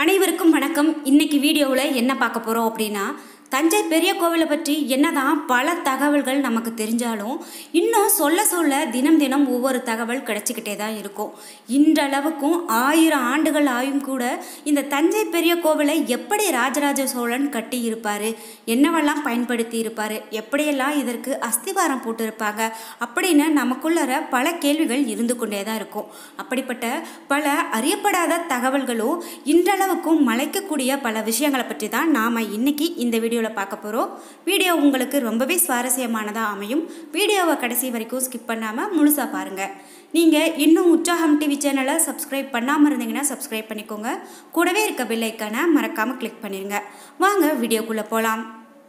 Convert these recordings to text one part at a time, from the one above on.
அனைவருக்கும் வணக்கம் இன்னைக்கு வீடியோவில் என்ன பார்க்க போகிறோம் அப்படின்னா தஞ்சை பெரிய கோவிலை பற்றி என்னதான் பல தகவல்கள் நமக்கு தெரிஞ்சாலும் இன்னும் சொல்ல சொல்ல தினம் தினம் ஒவ்வொரு தகவல் கிடைச்சிக்கிட்டே தான் இருக்கும் இன்றளவுக்கும் ஆயிரம் ஆண்டுகள் ஆயும் கூட இந்த தஞ்சை பெரிய கோவிலை எப்படி ராஜராஜ சோழன் கட்டி இருப்பார் என்னவெல்லாம் பயன்படுத்தி இருப்பார் எப்படியெல்லாம் இதற்கு அஸ்திவாரம் போட்டிருப்பாங்க அப்படின்னு நமக்குள்ளற பல கேள்விகள் இருந்து கொண்டே தான் இருக்கும் அப்படிப்பட்ட பல அறியப்படாத தகவல்களும் இன்றளவுக்கும் மலைக்கக்கூடிய பல விஷயங்களை பற்றி தான் நாம் இன்னைக்கு இந்த வீடியோவில் பார்க்க போகிறோம் வீடியோ உங்களுக்கு ரொம்பவே சுவாரஸ்யமானதாக அமையும் வீடியோவை கடைசி வரைக்கும் ஸ்கிப் பண்ணாமல் முழுசாக பாருங்கள் நீங்கள் இன்னும் உற்சாகம் டிவி சேனலை சப்ஸ்கிரைப் பண்ணாமல் இருந்தீங்கன்னா சப்ஸ்கிரைப் பண்ணிக்கோங்க கூடவே இருக்க பெல் ஐக்கானை மறக்காமல் கிளிக் பண்ணிடுங்க வாங்க வீடியோக்குள்ளே போகலாம்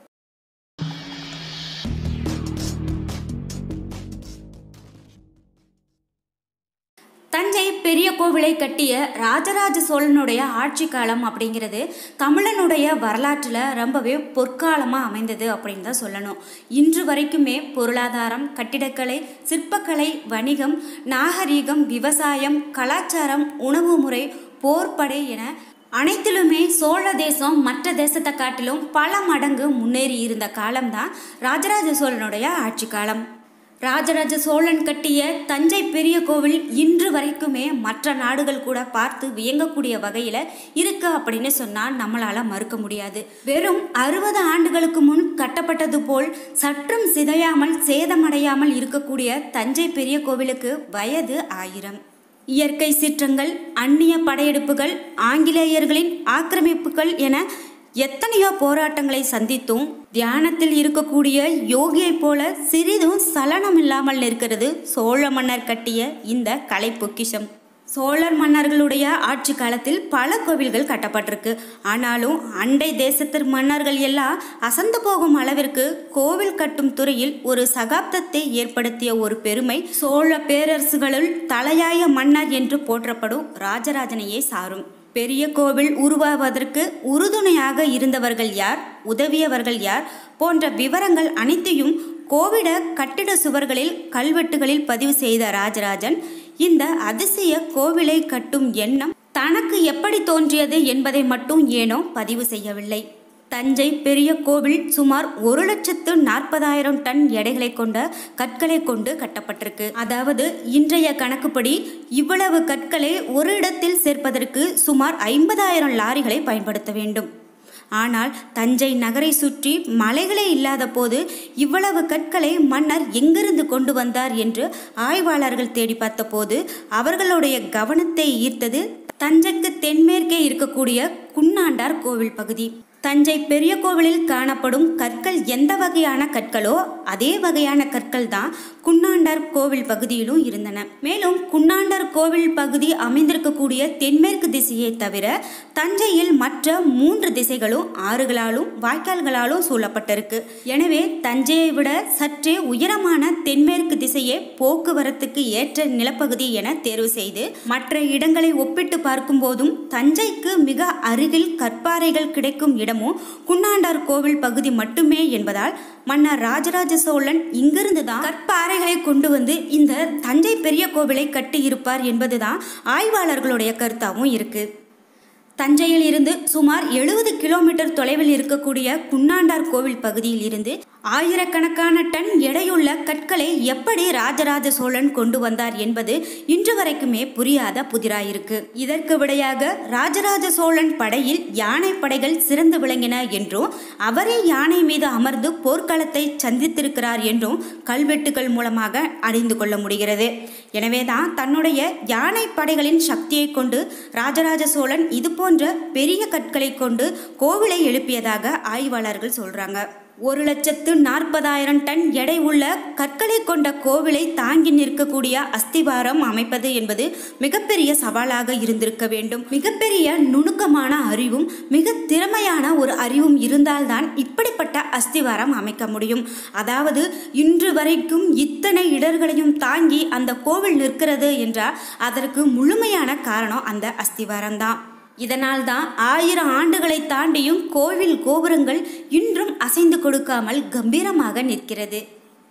தஞ்சை பெரிய கோவிலை கட்டிய ராஜராஜ சோழனுடைய ஆட்சி காலம் அப்படிங்கிறது தமிழனுடைய வரலாற்றில் ரொம்பவே பொற்காலமாக அமைந்தது அப்படின்னு தான் சொல்லணும் இன்று வரைக்குமே பொருளாதாரம் கட்டிடக்கலை சிற்பக்கலை வணிகம் நாகரீகம் விவசாயம் கலாச்சாரம் உணவு முறை போர்ப்படை என அனைத்திலுமே சோழ தேசம் மற்ற தேசத்தை காட்டிலும் பல மடங்கு முன்னேறி இருந்த காலம்தான் ராஜராஜ சோழனுடைய ஆட்சி காலம் ராஜராஜ சோழன் கட்டிய தஞ்சை பெரிய கோவில் இன்று வரைக்குமே மற்ற நாடுகள் கூட பார்த்து வியங்கக்கூடிய வகையில் இருக்கு அப்படின்னு சொன்னால் நம்மளால மறுக்க முடியாது வெறும் அறுபது ஆண்டுகளுக்கு முன் கட்டப்பட்டது போல் சற்றும் சிதையாமல் சேதமடையாமல் இருக்கக்கூடிய தஞ்சை பெரிய கோவிலுக்கு வயது ஆயிரம் இயற்கை சீற்றங்கள் அந்நிய படையெடுப்புகள் ஆங்கிலேயர்களின் ஆக்கிரமிப்புகள் என எத்தனையோ போராட்டங்களை சந்தித்தும் தியானத்தில் இருக்கக்கூடிய யோகியைப் போல சிறிதும் சலனம் இல்லாமல் இருக்கிறது சோழ மன்னர் கட்டிய இந்த கலை பொக்கிஷம் சோழர் மன்னர்களுடைய ஆட்சி காலத்தில் பல கோவில்கள் கட்டப்பட்டிருக்கு ஆனாலும் அண்டை தேசத்து மன்னர்கள் எல்லாம் அசந்து போகும் அளவிற்கு கோவில் கட்டும் துறையில் ஒரு சகாப்தத்தை ஏற்படுத்திய ஒரு பெருமை சோழ பேரரசுகளுள் தலையாய மன்னர் என்று போற்றப்படும் ராஜராஜனையே சாரும் பெரிய கோவில் உருவாவதற்கு உறுதுணையாக இருந்தவர்கள் யார் உதவியவர்கள் யார் போன்ற விவரங்கள் அனைத்தையும் கோவிட கட்டிட சுவர்களில் கல்வெட்டுகளில் பதிவு செய்த ராஜராஜன் இந்த அதிசய கோவிலை கட்டும் எண்ணம் தனக்கு எப்படி தோன்றியது என்பதை மட்டும் ஏனோ பதிவு செய்யவில்லை தஞ்சை பெரிய கோவில் சுமார் ஒரு லட்சத்து நாற்பதாயிரம் டன் எடைகளை கொண்ட கற்களை கொண்டு கட்டப்பட்டிருக்கு அதாவது இன்றைய கணக்குப்படி இவ்வளவு கற்களை ஒரு இடத்தில் சேர்ப்பதற்கு சுமார் ஐம்பதாயிரம் லாரிகளை பயன்படுத்த வேண்டும் ஆனால் தஞ்சை நகரை சுற்றி மலைகளே இல்லாத போது இவ்வளவு கற்களை மன்னர் எங்கிருந்து கொண்டு வந்தார் என்று ஆய்வாளர்கள் தேடி பார்த்தபோது அவர்களுடைய கவனத்தை ஈர்த்தது தஞ்சைக்கு தென்மேற்கே இருக்கக்கூடிய குன்னாண்டார் கோவில் பகுதி தஞ்சை பெரிய கோவிலில் காணப்படும் கற்கள் எந்த வகையான கற்களோ அதே வகையான கற்கள் தான் குன்னாண்டார் கோவில் பகுதியிலும் இருந்தன மேலும் குன்னாண்டார் கோவில் பகுதி அமைந்திருக்கக்கூடிய தென்மேற்கு திசையை தவிர தஞ்சையில் மற்ற மூன்று திசைகளும் ஆறுகளாலும் வாய்க்கால்களாலும் சூழப்பட்டிருக்கு எனவே தஞ்சையை விட சற்றே உயரமான தென்மேற்கு திசையே போக்குவரத்துக்கு ஏற்ற நிலப்பகுதி என தேர்வு செய்து மற்ற இடங்களை ஒப்பிட்டு பார்க்கும்போதும் தஞ்சைக்கு மிக அருகில் கற்பாறைகள் கிடைக்கும் இடம் இடமும் குன்னாண்டார் கோவில் பகுதி மட்டுமே என்பதால் மன்னர் ராஜராஜ சோழன் இங்கிருந்து தான் கற்பாறைகளை கொண்டு வந்து இந்த தஞ்சை பெரிய கோவிலை கட்டி இருப்பார் என்பதுதான் ஆய்வாளர்களுடைய கருத்தாகவும் இருக்கு தஞ்சையில் இருந்து சுமார் எழுபது கிலோமீட்டர் தொலைவில் இருக்கக்கூடிய குன்னாண்டார் கோவில் பகுதியில் இருந்து ஆயிரக்கணக்கான டன் எடையுள்ள கற்களை எப்படி ராஜராஜ சோழன் கொண்டு வந்தார் என்பது இன்று வரைக்குமே புரியாத புதிராயிருக்கு இதற்கு விடையாக ராஜராஜ சோழன் படையில் யானை படைகள் சிறந்து விளங்கின என்றும் அவரே யானை மீது அமர்ந்து போர்க்களத்தை சந்தித்திருக்கிறார் என்றும் கல்வெட்டுகள் மூலமாக அறிந்து கொள்ள முடிகிறது எனவேதான் தன்னுடைய யானை படைகளின் சக்தியை கொண்டு ராஜராஜ சோழன் இது போன்ற பெரிய கற்களை கொண்டு கோவிலை எழுப்பியதாக ஆய்வாளர்கள் சொல்றாங்க ஒரு லட்சத்து நாற்பதாயிரம் டன் எடை உள்ள கற்களை கொண்ட கோவிலை தாங்கி நிற்கக்கூடிய அஸ்திவாரம் அமைப்பது என்பது மிகப்பெரிய சவாலாக இருந்திருக்க வேண்டும் மிகப்பெரிய நுணுக்கமான அறிவும் மிக திறமையான ஒரு அறிவும் இருந்தால்தான் இப்படிப்பட்ட அஸ்திவாரம் அமைக்க முடியும் அதாவது இன்று வரைக்கும் இத்தனை இடர்களையும் தாங்கி அந்த கோவில் நிற்கிறது என்றால் அதற்கு முழுமையான காரணம் அந்த அஸ்திவாரம் தான் இதனால்தான் ஆயிரம் ஆண்டுகளை தாண்டியும் கோவில் கோபுரங்கள் இன்றும் அசைந்து கொடுக்காமல் கம்பீரமாக நிற்கிறது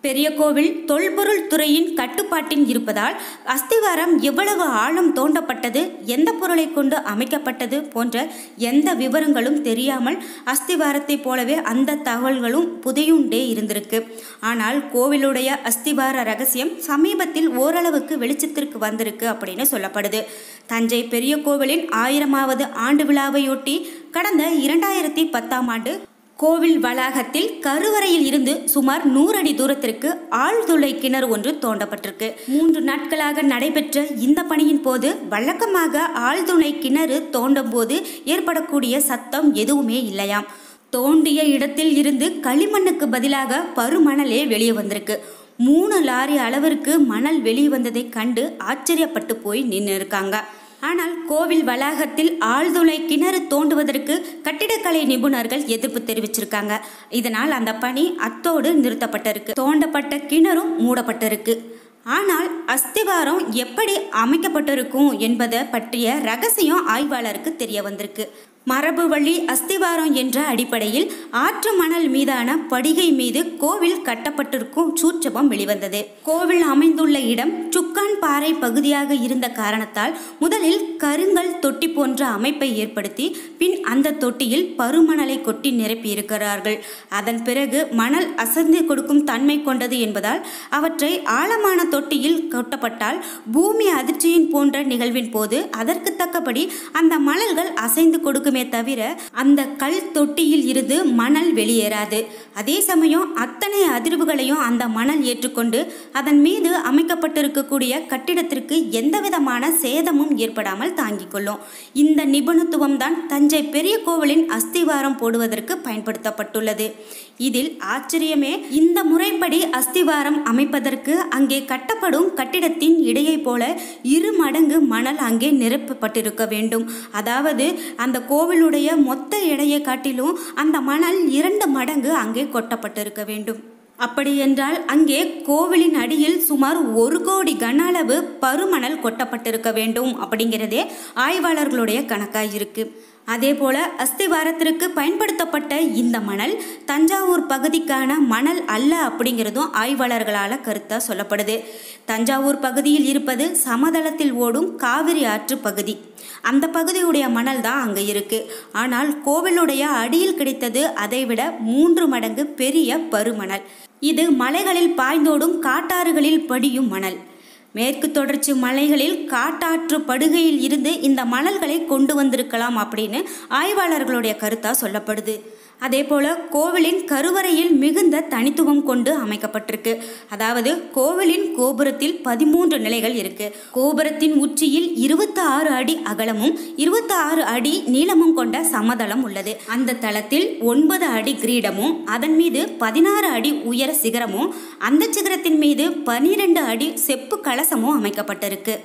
பெரிய கோவில் தொல்பொருள் துறையின் கட்டுப்பாட்டில் இருப்பதால் அஸ்திவாரம் எவ்வளவு ஆழம் தோண்டப்பட்டது எந்த பொருளை கொண்டு அமைக்கப்பட்டது போன்ற எந்த விவரங்களும் தெரியாமல் அஸ்திவாரத்தைப் போலவே அந்த தகவல்களும் புதையுண்டே இருந்திருக்கு ஆனால் கோவிலுடைய அஸ்திவார ரகசியம் சமீபத்தில் ஓரளவுக்கு வெளிச்சத்திற்கு வந்திருக்கு அப்படின்னு சொல்லப்படுது தஞ்சை பெரிய கோவிலின் ஆயிரமாவது ஆண்டு விழாவையொட்டி கடந்த இரண்டாயிரத்தி பத்தாம் ஆண்டு கோவில் வளாகத்தில் கருவறையில் இருந்து சுமார் நூறு அடி தூரத்திற்கு ஆழ்துளை கிணறு ஒன்று தோண்டப்பட்டிருக்கு மூன்று நாட்களாக நடைபெற்ற இந்த பணியின் போது வழக்கமாக ஆழ்துளை கிணறு தோண்டும் போது ஏற்படக்கூடிய சத்தம் எதுவுமே இல்லையாம் தோண்டிய இடத்தில் இருந்து களிமண்ணுக்கு பதிலாக பருமணலே வெளியே வந்திருக்கு மூணு லாரி அளவிற்கு மணல் வெளியே வந்ததை கண்டு ஆச்சரியப்பட்டு போய் நின்று இருக்காங்க ஆனால் கோவில் வளாகத்தில் ஆழ்துளை கிணறு தோண்டுவதற்கு கட்டிடக்கலை நிபுணர்கள் எதிர்ப்பு தெரிவிச்சிருக்காங்க இதனால் அந்த பணி அத்தோடு நிறுத்தப்பட்டிருக்கு தோண்டப்பட்ட கிணறும் மூடப்பட்டிருக்கு ஆனால் அஸ்திவாரம் எப்படி அமைக்கப்பட்டிருக்கும் என்பதை பற்றிய ரகசியம் ஆய்வாளருக்கு தெரிய வந்திருக்கு மரபு வழி அஸ்திவாரம் என்ற அடிப்படையில் ஆற்று மணல் மீதான படிகை மீது கோவில் கட்டப்பட்டிருக்கும் சூட்சமம் வெளிவந்தது கோவில் அமைந்துள்ள இடம் சுக்கான் பாறை பகுதியாக இருந்த காரணத்தால் முதலில் கருங்கல் தொட்டி போன்ற அமைப்பை ஏற்படுத்தி பின் அந்த தொட்டியில் பருமணலை கொட்டி நிரப்பி இருக்கிறார்கள் அதன் பிறகு மணல் அசைந்து கொடுக்கும் தன்மை கொண்டது என்பதால் அவற்றை ஆழமான தொட்டியில் கொட்டப்பட்டால் பூமி அதிர்ச்சியின் போன்ற நிகழ்வின் போது அதற்கு தக்கபடி அந்த மணல்கள் அசைந்து கொடுக்குமே தவிர அந்த கல் தொட்டியில் இருந்து மணல் வெளியேறாது அதே சமயம் அத்தனை அதிர்வுகளையும் அந்த மணல் ஏற்றுக்கொண்டு அதன் மீது அமைக்கப்பட்டிருக்கக்கூடிய கட்டிடத்திற்கு எந்தவிதமான சேதமும் ஏற்படாமல் தாங்கிக் கொள்ளும் இந்த நிபுணத்துவம் தான் தஞ்சை பெரிய கோவிலின் அஸ்திவாரம் போடுவதற்கு பயன்படுத்தப்பட்டுள்ளது இதில் ஆச்சரியமே இந்த முறைப்படி அஸ்திவாரம் அமைப்பதற்கு அங்கே கட்டப்படும் கட்டிடத்தின் இடையை போல இரு மடங்கு மணல் அங்கே நிரப்பப்பட்டிருக்க வேண்டும் அதாவது அந்த கோவிலுடைய மொத்த எடையை காட்டிலும் அந்த மணல் இரண்டு மடங்கு அங்கே கொட்டப்பட்டிருக்க வேண்டும் அப்படியென்றால் அங்கே கோவிலின் அடியில் சுமார் ஒரு கோடி கன அளவு பருமணல் கொட்டப்பட்டிருக்க வேண்டும் அப்படிங்கிறதே ஆய்வாளர்களுடைய கணக்காக இருக்கு அதே போல அஸ்திவாரத்திற்கு பயன்படுத்தப்பட்ட இந்த மணல் தஞ்சாவூர் பகுதிக்கான மணல் அல்ல அப்படிங்கிறதும் ஆய்வாளர்களால் கருத்தா சொல்லப்படுது தஞ்சாவூர் பகுதியில் இருப்பது சமதளத்தில் ஓடும் காவிரி ஆற்று பகுதி அந்த பகுதியுடைய மணல் தான் அங்கே இருக்கு ஆனால் கோவிலுடைய அடியில் கிடைத்தது அதைவிட மூன்று மடங்கு பெரிய பருமணல் இது மலைகளில் பாய்ந்தோடும் காட்டாறுகளில் படியும் மணல் மேற்கு தொடர்ச்சி மலைகளில் காட்டாற்று படுகையில் இருந்து இந்த மணல்களை கொண்டு வந்திருக்கலாம் அப்படின்னு ஆய்வாளர்களுடைய கருத்தா சொல்லப்படுது அதே போல கோவிலின் கருவறையில் மிகுந்த தனித்துவம் கொண்டு அமைக்கப்பட்டிருக்கு அதாவது கோவிலின் கோபுரத்தில் பதிமூன்று நிலைகள் இருக்கு கோபுரத்தின் உச்சியில் இருபத்தி ஆறு அடி அகலமும் இருபத்தி ஆறு அடி நீளமும் கொண்ட சமதளம் உள்ளது அந்த தளத்தில் ஒன்பது அடி கிரீடமும் அதன் மீது பதினாறு அடி உயர சிகரமும் அந்த சிகரத்தின் மீது பனிரெண்டு அடி செப்பு கலசமும் அமைக்கப்பட்டிருக்கு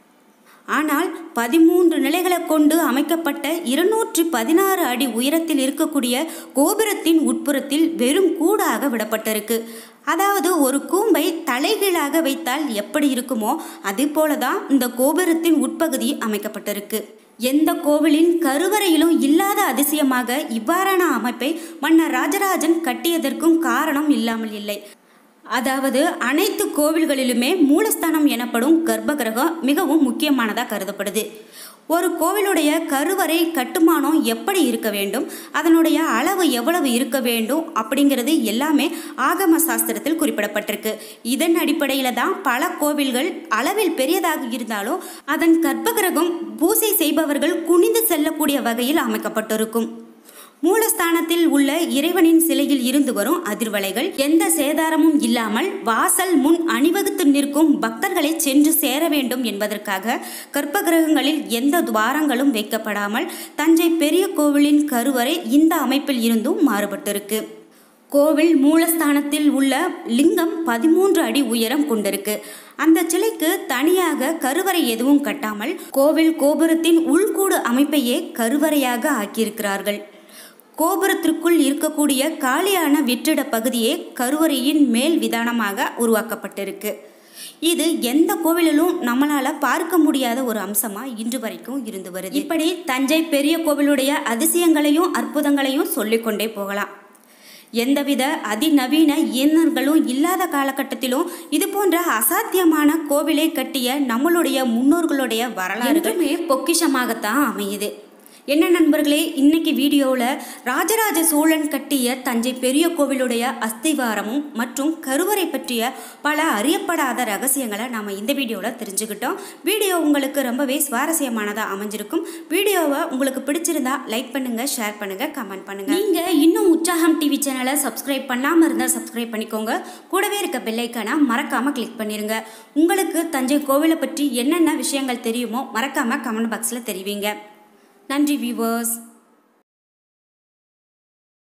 ஆனால் பதிமூன்று நிலைகளை கொண்டு அமைக்கப்பட்ட இருநூற்றி பதினாறு அடி உயரத்தில் இருக்கக்கூடிய கோபுரத்தின் உட்புறத்தில் வெறும் கூடாக விடப்பட்டிருக்கு அதாவது ஒரு கூம்பை தலைகீழாக வைத்தால் எப்படி இருக்குமோ அது போலதான் இந்த கோபுரத்தின் உட்பகுதி அமைக்கப்பட்டிருக்கு எந்த கோவிலின் கருவறையிலும் இல்லாத அதிசயமாக இவ்வாறான அமைப்பை மன்னர் ராஜராஜன் கட்டியதற்கும் காரணம் இல்லாமல் இல்லை அதாவது அனைத்து கோவில்களிலுமே மூலஸ்தானம் எனப்படும் கர்ப்பகிரகம் மிகவும் முக்கியமானதாக கருதப்படுது ஒரு கோவிலுடைய கருவறை கட்டுமானம் எப்படி இருக்க வேண்டும் அதனுடைய அளவு எவ்வளவு இருக்க வேண்டும் அப்படிங்கிறது எல்லாமே ஆகம சாஸ்திரத்தில் குறிப்பிடப்பட்டிருக்கு இதன் அடிப்படையில் தான் பல கோவில்கள் அளவில் பெரியதாக இருந்தாலும் அதன் கர்ப்பகிரகம் பூசை செய்பவர்கள் குனிந்து செல்லக்கூடிய வகையில் அமைக்கப்பட்டிருக்கும் மூலஸ்தானத்தில் உள்ள இறைவனின் சிலையில் இருந்து வரும் அதிர்வலைகள் எந்த சேதாரமும் இல்லாமல் வாசல் முன் அணிவகுத்து நிற்கும் பக்தர்களை சென்று சேர வேண்டும் என்பதற்காக கற்பகிரகங்களில் எந்த துவாரங்களும் வைக்கப்படாமல் தஞ்சை பெரிய கோவிலின் கருவறை இந்த அமைப்பில் இருந்தும் மாறுபட்டிருக்கு கோவில் மூலஸ்தானத்தில் உள்ள லிங்கம் பதிமூன்று அடி உயரம் கொண்டிருக்கு அந்த சிலைக்கு தனியாக கருவறை எதுவும் கட்டாமல் கோவில் கோபுரத்தின் உள்கூடு அமைப்பையே கருவறையாக ஆக்கியிருக்கிறார்கள் கோபுரத்திற்குள் இருக்கக்கூடிய காலியான வெற்றிட பகுதியே கருவறையின் மேல் விதானமாக உருவாக்கப்பட்டிருக்கு இது எந்த கோவிலிலும் நம்மளால பார்க்க முடியாத ஒரு அம்சமா இன்று வரைக்கும் இருந்து வருது இப்படி தஞ்சை பெரிய கோவிலுடைய அதிசயங்களையும் அற்புதங்களையும் சொல்லிக்கொண்டே போகலாம் எந்தவித அதிநவீன இயந்திரங்களும் இல்லாத காலகட்டத்திலும் இது போன்ற அசாத்தியமான கோவிலை கட்டிய நம்மளுடைய முன்னோர்களுடைய வரலாறுமே பொக்கிஷமாகத்தான் அமையுது என்ன நண்பர்களே இன்னைக்கு வீடியோவில் ராஜராஜ சோழன் கட்டிய தஞ்சை பெரிய கோவிலுடைய அஸ்திவாரமும் மற்றும் கருவறை பற்றிய பல அறியப்படாத ரகசியங்களை நாம் இந்த வீடியோவில் தெரிஞ்சுக்கிட்டோம் வீடியோ உங்களுக்கு ரொம்பவே சுவாரஸ்யமானதாக அமைஞ்சிருக்கும் வீடியோவை உங்களுக்கு பிடிச்சிருந்தா லைக் பண்ணுங்கள் ஷேர் பண்ணுங்கள் கமெண்ட் பண்ணுங்கள் நீங்கள் இன்னும் உற்சாகம் டிவி சேனலை சப்ஸ்கிரைப் பண்ணாமல் இருந்தால் சப்ஸ்கிரைப் பண்ணிக்கோங்க கூடவே இருக்க பெல்லைக்கான மறக்காமல் கிளிக் பண்ணிடுங்க உங்களுக்கு தஞ்சை கோவிலை பற்றி என்னென்ன விஷயங்கள் தெரியுமோ மறக்காமல் கமெண்ட் பாக்ஸில் தெரிவிங்க நன்றி வியூவர்ஸ்